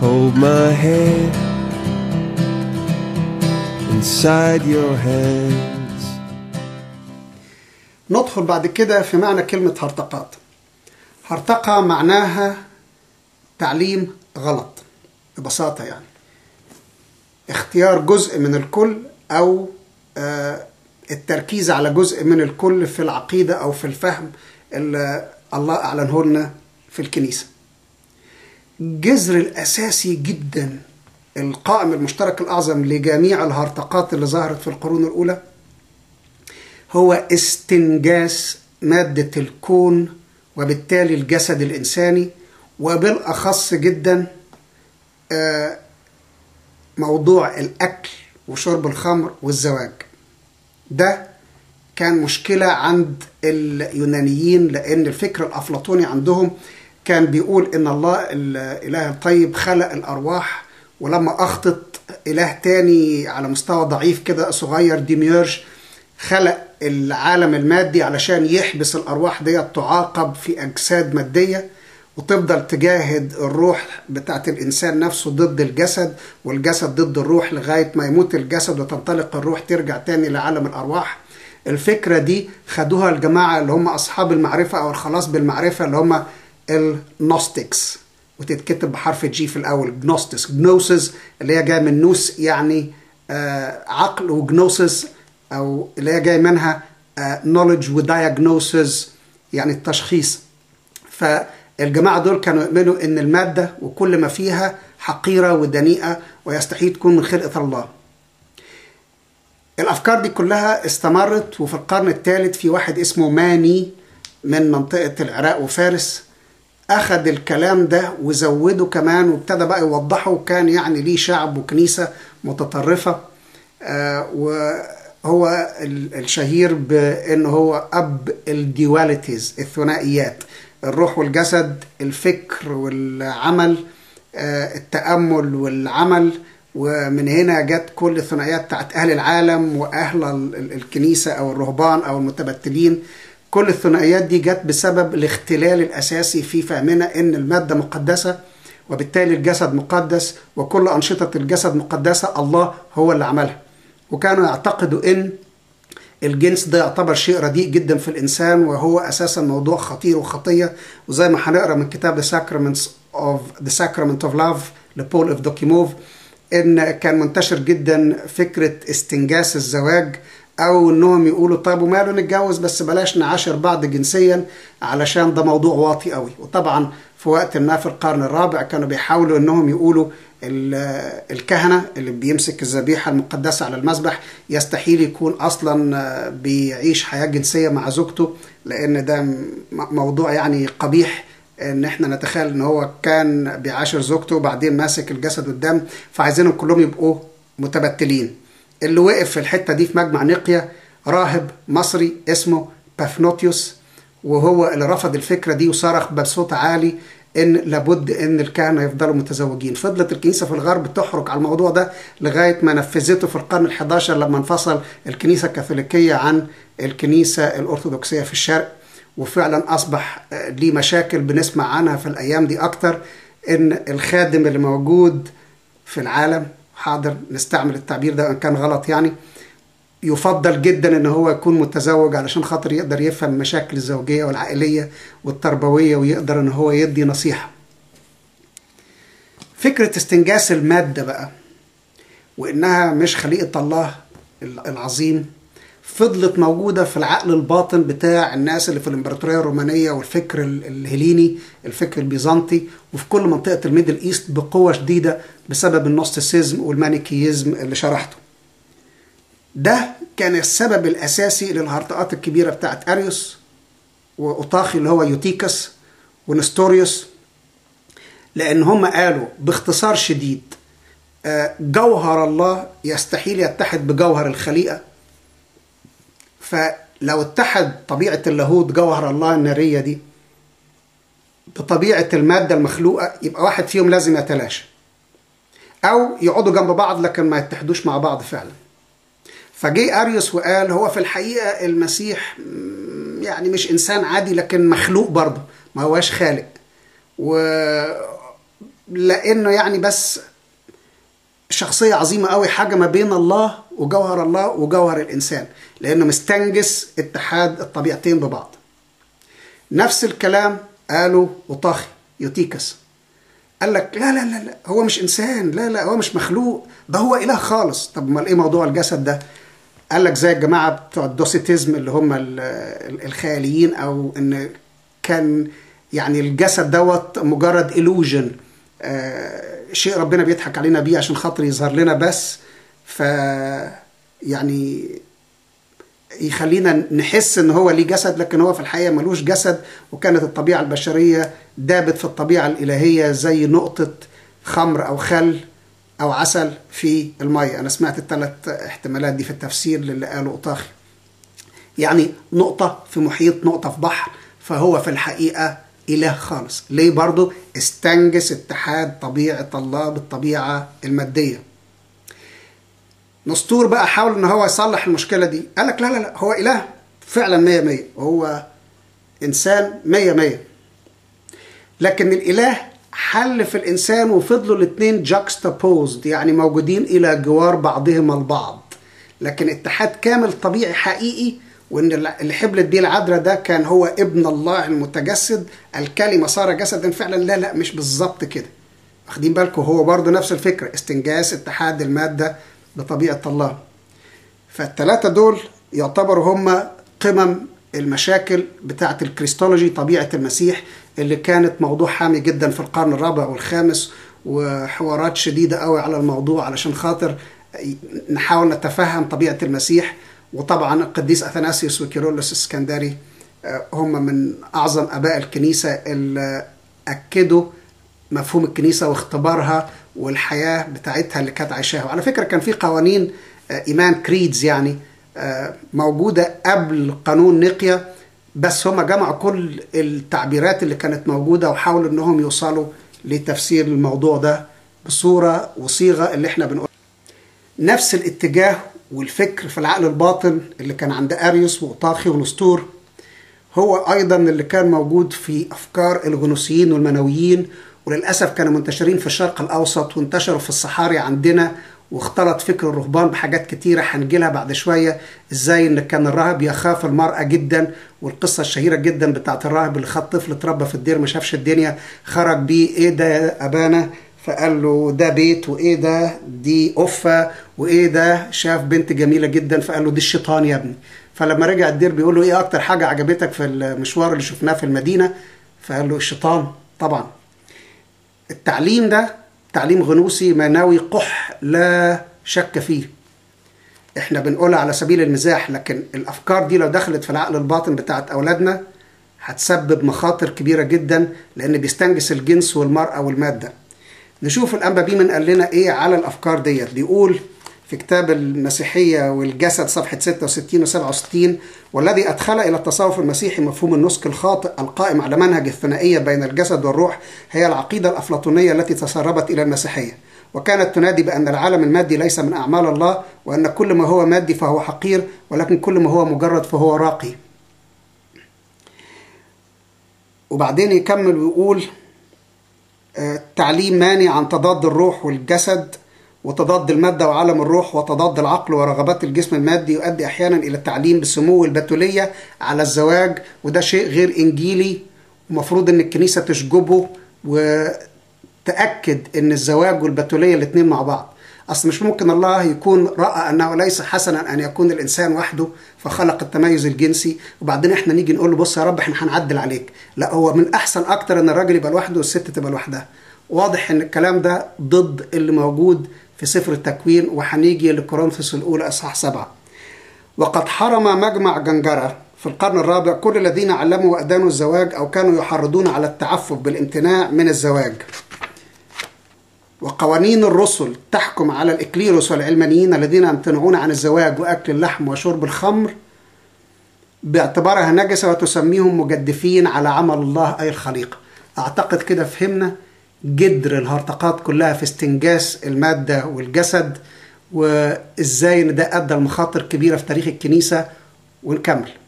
Hold my head inside your hands. ندخل بعد كده في معنى كلمة هرطقات هرطقة معناها تعليم غلط ببساطة يعني اختيار جزء من الكل أو آه، التركيز على جزء من الكل في العقيدة أو في الفهم اللي الله أعلنه لنا في الكنيسة الجذر الأساسي جدا القائم المشترك الأعظم لجميع الهرطقات اللي ظهرت في القرون الأولى هو استنجاس مادة الكون وبالتالي الجسد الإنساني وبالأخص جدا آه، موضوع الأكل وشرب الخمر والزواج ده كان مشكلة عند اليونانيين لأن الفكر الأفلاطوني عندهم كان بيقول إن الله الإله الطيب خلق الأرواح ولما أخطط إله تاني على مستوى ضعيف كده صغير ديميورج خلق العالم المادي علشان يحبس الأرواح دي تعاقب في أجساد مادية وتفضل تجاهد الروح بتاعت الإنسان نفسه ضد الجسد والجسد ضد الروح لغاية ما يموت الجسد وتنطلق الروح ترجع تاني لعالم الأرواح الفكرة دي خدوها الجماعة اللي هم أصحاب المعرفة أو الخلاص بالمعرفة اللي هم النوستكس وتتكتب بحرف جي في الأول جنوستس جنوسز اللي هي جاية من نوس يعني آه عقل وجنوسس أو اللي هي جاية منها آه knowledge ودياجنوسز يعني التشخيص فالجماعة دول كانوا يؤمنوا ان المادة وكل ما فيها حقيرة ودنيئة ويستحيل تكون من خلقة الله الأفكار دي كلها استمرت وفي القرن الثالث في واحد اسمه ماني من منطقة العراق وفارس أخذ الكلام ده وزوده كمان وابتدى بقى يوضحه وكان يعني ليه شعب وكنيسة متطرفة آه وهو الشهير بأنه هو أب الديواليتيز الثنائيات الروح والجسد الفكر والعمل آه التأمل والعمل ومن هنا جت كل الثنائيات بتاعت أهل العالم وأهل الكنيسة أو الرهبان أو المتبتلين كل الثنائيات دي جت بسبب الاختلال الأساسي في فهمنا إن المادة مقدسة وبالتالي الجسد مقدس وكل أنشطة الجسد مقدسة الله هو اللي عملها وكانوا يعتقدوا إن الجنس ده يعتبر شيء رديء جدا في الإنسان وهو أساسا موضوع خطير وخطية وزي ما هنقرا من كتاب The Sacraments of The Sacrament of Love لبول اوف دوكيموف ان كان منتشر جدا فكره استنجاس الزواج او انهم يقولوا طب وماله نتجوز بس بلاش نعاشر بعض جنسيا علشان ده موضوع واطي قوي وطبعا في وقت ما في القرن الرابع كانوا بيحاولوا انهم يقولوا الكهنه اللي بيمسك الذبيحه المقدسه على المذبح يستحيل يكون اصلا بيعيش حياه جنسيه مع زوجته لان ده موضوع يعني قبيح ان احنا نتخيل ان هو كان بيعاشر زوجته وبعدين ماسك الجسد والدم فعايزينهم كلهم يبقوا متبتلين اللي وقف في الحته دي في مجمع نقيا راهب مصري اسمه بافنوتيوس وهو اللي رفض الفكره دي وصرخ بصوت عالي ان لابد ان الكهنه يفضلوا متزوجين فضلت الكنيسه في الغرب تحرك على الموضوع ده لغايه ما نفذته في القرن ال11 لما انفصل الكنيسه الكاثوليكيه عن الكنيسه الارثوذكسيه في الشرق وفعلا اصبح ليه مشاكل بنسمع عنها في الايام دي اكتر ان الخادم اللي موجود في العالم حاضر نستعمل التعبير ده ان كان غلط يعني يفضل جدا ان هو يكون متزوج علشان خاطر يقدر يفهم المشاكل الزوجيه والعائليه والتربويه ويقدر ان هو يدي نصيحه فكره استنجاس الماده بقى وانها مش خليقه الله العظيم فضلت موجودة في العقل الباطن بتاع الناس اللي في الإمبراطورية الرومانية والفكر الهليني الفكر البيزنطي وفي كل منطقة الميدل إيست بقوة شديدة بسبب النوستيسيزم والمانيكيزم اللي شرحته ده كان السبب الأساسي للهرطقات الكبيرة بتاعت أريوس وأوطاخي اللي هو يوتيكس ونستوريوس لأن هم قالوا باختصار شديد جوهر الله يستحيل يتحد بجوهر الخليقة فلو اتحد طبيعة اللاهوت جوهر الله النارية دي بطبيعة المادة المخلوقة يبقى واحد فيهم لازم يتلاشى أو يقعدوا جنب بعض لكن ما يتحدوش مع بعض فعلا فجي أريوس وقال هو في الحقيقة المسيح يعني مش إنسان عادي لكن مخلوق برضه ما هواش خالق و لانه يعني بس شخصيه عظيمه قوي حاجه ما بين الله وجوهر الله وجوهر الانسان لانه مستنجس اتحاد الطبيعتين ببعض نفس الكلام قاله اوطاخي يوتيكس قال لك لا لا لا لا هو مش انسان لا لا هو مش مخلوق ده هو اله خالص طب امال ايه موضوع الجسد ده قال لك زي الجماعه بتوع الدوسيتيزم اللي هم ال- ال- الخياليين او ان كان يعني الجسد دوت مجرد illusion آه شيء ربنا بيضحك علينا بيه عشان خاطر يظهر لنا بس ف يعني يخلينا نحس ان هو ليه جسد لكن هو في الحقيقه ملوش جسد وكانت الطبيعه البشريه دابت في الطبيعه الالهيه زي نقطه خمر او خل او عسل في الميه انا سمعت الثلاث احتمالات دي في التفسير للي قاله اوطاخي يعني نقطه في محيط نقطه في بحر فهو في الحقيقه اله خالص ليه برضو استنجس اتحاد طبيعه الله بالطبيعه الماديه نسطور بقى حاول ان هو يصلح المشكله دي قال لك لا لا لا هو اله فعلا مية مية هو انسان مية مية لكن الاله حل في الانسان وفضلوا الاثنين juxtaposed يعني موجودين الى جوار بعضهما البعض لكن اتحاد كامل طبيعي حقيقي وان اللي حبلت بيه العذراء ده كان هو ابن الله المتجسد الكلمه صار جسدا فعلا لا لا مش بالظبط كده واخدين بالكم هو برضه نفس الفكره استنجاس اتحاد الماده بطبيعه الله فالثلاثه دول يعتبروا هم قمم المشاكل بتاعه الكريستولوجي طبيعه المسيح اللي كانت موضوع حامي جدا في القرن الرابع والخامس وحوارات شديده قوي على الموضوع علشان خاطر نحاول نتفهم طبيعه المسيح وطبعا القديس اثناسيوس وكيرلس الاسكندري هم من اعظم اباء الكنيسه اللي اكدوا مفهوم الكنيسه واختبارها والحياه بتاعتها اللي كانت عايشاها وعلى فكره كان في قوانين ايمان كريدز يعني موجوده قبل قانون نقيا بس هم جمعوا كل التعبيرات اللي كانت موجوده وحاولوا انهم يوصلوا لتفسير الموضوع ده بصوره وصيغه اللي احنا بنقول نفس الاتجاه والفكر في العقل الباطن اللي كان عند اريوس واوطاخي ونسطور هو ايضا اللي كان موجود في افكار الغنوصيين والمنويين وللاسف كانوا منتشرين في الشرق الاوسط وانتشروا في الصحاري عندنا واختلط فكر الرهبان بحاجات كتيرة هنجيلها بعد شوية ازاي ان كان الراهب يخاف المرأة جدا والقصة الشهيرة جدا بتاعت الراهب اللي خد طفل اتربى في الدير ما شافش الدنيا خرج بيه ايه ده يا ابانا فقال له ده بيت وايه ده دي قفة وايه ده شاف بنت جميلة جدا فقال له دي الشيطان يا ابني فلما رجع الدير بيقول له ايه اكتر حاجة عجبتك في المشوار اللي شفناه في المدينة فقال له الشيطان طبعا التعليم ده تعليم غنوصي معنوي قح لا شك فيه احنا بنقولها على سبيل المزاح لكن الافكار دي لو دخلت في العقل الباطن بتاعت اولادنا هتسبب مخاطر كبيرة جدا لان بيستنجس الجنس والمرأة والمادة نشوف الانبا بيمن قال لنا ايه على الافكار ديت بيقول في كتاب المسيحية والجسد صفحة 66 و 67 والذي أدخل إلى التصوف المسيحي مفهوم النسك الخاطئ القائم على منهج الثنائية بين الجسد والروح هي العقيدة الأفلاطونية التي تسربت إلى المسيحية وكانت تنادي بأن العالم المادي ليس من أعمال الله وأن كل ما هو مادي فهو حقير ولكن كل ما هو مجرد فهو راقي وبعدين يكمل ويقول تعليم مانع عن تضاد الروح والجسد وتضاد المادة وعالم الروح وتضاد العقل ورغبات الجسم المادي يؤدي أحيانا إلى التعليم بسمو البتولية على الزواج وده شيء غير إنجيلي ومفروض إن الكنيسة تشجبه وتأكد إن الزواج والبتولية الاتنين مع بعض أصل مش ممكن الله يكون رأى أنه ليس حسنا أن يكون الإنسان وحده فخلق التميز الجنسي وبعدين إحنا نيجي نقول له بص يا رب إحنا هنعدل عليك لا هو من أحسن أكتر إن الراجل يبقى لوحده والست تبقى لوحدها واضح إن الكلام ده ضد اللي موجود في سفر التكوين وهنيجي لكورنثوس الأولى إصحاح سبعة وقد حرم مجمع جنجرة في القرن الرابع كل الذين علموا وأدانوا الزواج أو كانوا يحرضون على التعفف بالامتناع من الزواج وقوانين الرسل تحكم على الإكليروس والعلمانيين الذين يمتنعون عن الزواج وأكل اللحم وشرب الخمر باعتبارها نجسة وتسميهم مجدفين على عمل الله أي الخليقة أعتقد كده فهمنا جدر الهرطقات كلها في استنجاس المادة والجسد وإزاي إن ده أدى لمخاطر كبيرة في تاريخ الكنيسة ونكمل